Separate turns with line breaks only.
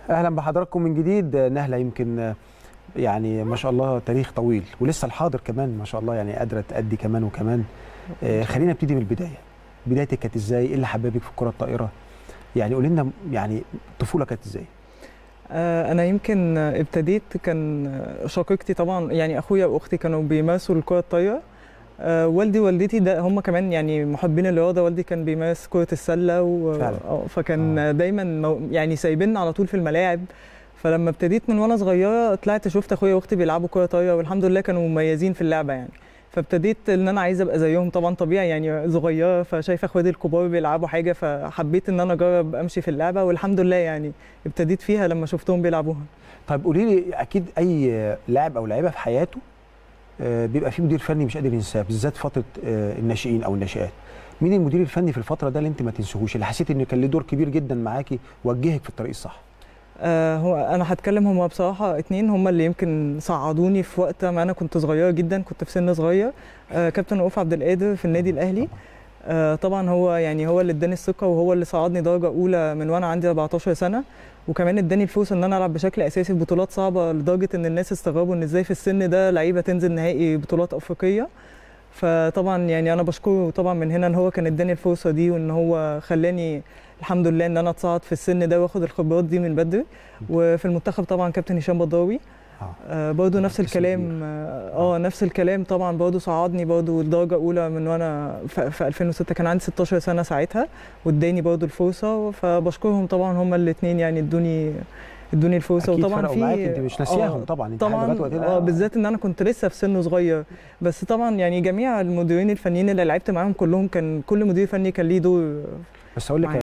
اهلا بحضراتكم من جديد نهله يمكن يعني ما شاء الله تاريخ طويل ولسه الحاضر كمان ما شاء الله يعني قادره تأدي كمان وكمان آه، خلينا نبتدي من البدايه بدايتك كانت ازاي ايه اللي حببك في الكره الطائره يعني قولي لنا يعني الطفوله كانت ازاي
آه، انا يمكن ابتديت كان شقيقتي طبعا يعني اخويا واختي كانوا بيمارسوا الكره الطايره آه، والدي ووالدتي ده هم كمان يعني محبين الرياضه والدي كان بيمارس كره السله و...
فعلا.
آه، فكان
آه.
دايما مو- يعني سايبيننا على طول في الملاعب فلما ابتديت من وانا صغيره طلعت شفت اخويا واختي بيلعبوا كره طايره والحمد لله كانوا مميزين في اللعبه يعني فابتديت ان انا عايزه ابقى زيهم طبعا طبيعي يعني صغيره فشايفه اخواتي الكبار بيلعبوا حاجه فحبيت ان انا اجرب امشي في اللعبه والحمد لله يعني ابتديت فيها لما شفتهم بيلعبوها
طيب قولي لي اكيد اي لاعب او لاعيبه في حياته آه، بيبقى فيه مدير فني مش قادر ينساه بالذات فتره آه، الناشئين او الناشئات مين المدير الفني في الفتره ده اللي انت ما تنساهوش اللي حسيت ان كان له دور كبير جدا معاكي وجهك في الطريق الصح
آه هو انا هتكلم هم بصراحه اتنين هم اللي يمكن صعدوني في وقت ما انا كنت صغيره جدا كنت في سن صغير آه كابتن رؤوف عبد القادر في النادي الاهلي آه طبعا هو يعني هو اللي اداني الثقه وهو اللي صعدني درجه اولى من وانا عندي 14 سنه وكمان اداني الفرصه ان انا العب بشكل اساسي في بطولات صعبه لدرجه ان الناس استغربوا ان ازاي في السن ده لعيبه تنزل نهائي بطولات افريقيه فطبعا يعني انا بشكره طبعا من هنا ان هو كان اداني الفرصه دي وان هو خلاني الحمد لله ان انا اتصعد في السن ده واخد الخبرات دي من بدري وفي المنتخب طبعا كابتن هشام بدراوي
آه.
آه برضه نفس
اسم
الكلام
كبير.
اه آه، نفس الكلام طبعا برضه صعدني برضه الدرجه اولى من وانا في في 2006 كان عندي 16 سنه ساعتها واداني برضه الفرصه فبشكرهم طبعا هما الاثنين يعني ادوني ادوني الفرصه
اكيد
وطبعا
فرقوا
في
معاك انت مش ناسياهم
آه،
طبعا انت
طبعا
لغايه وقتنا
اه بالذات ان انا كنت لسه في سن صغير بس طبعا يعني جميع المديرين الفنيين اللي لعبت معاهم كلهم كان كل مدير فني كان ليه دور
بس اقول لك
معاك.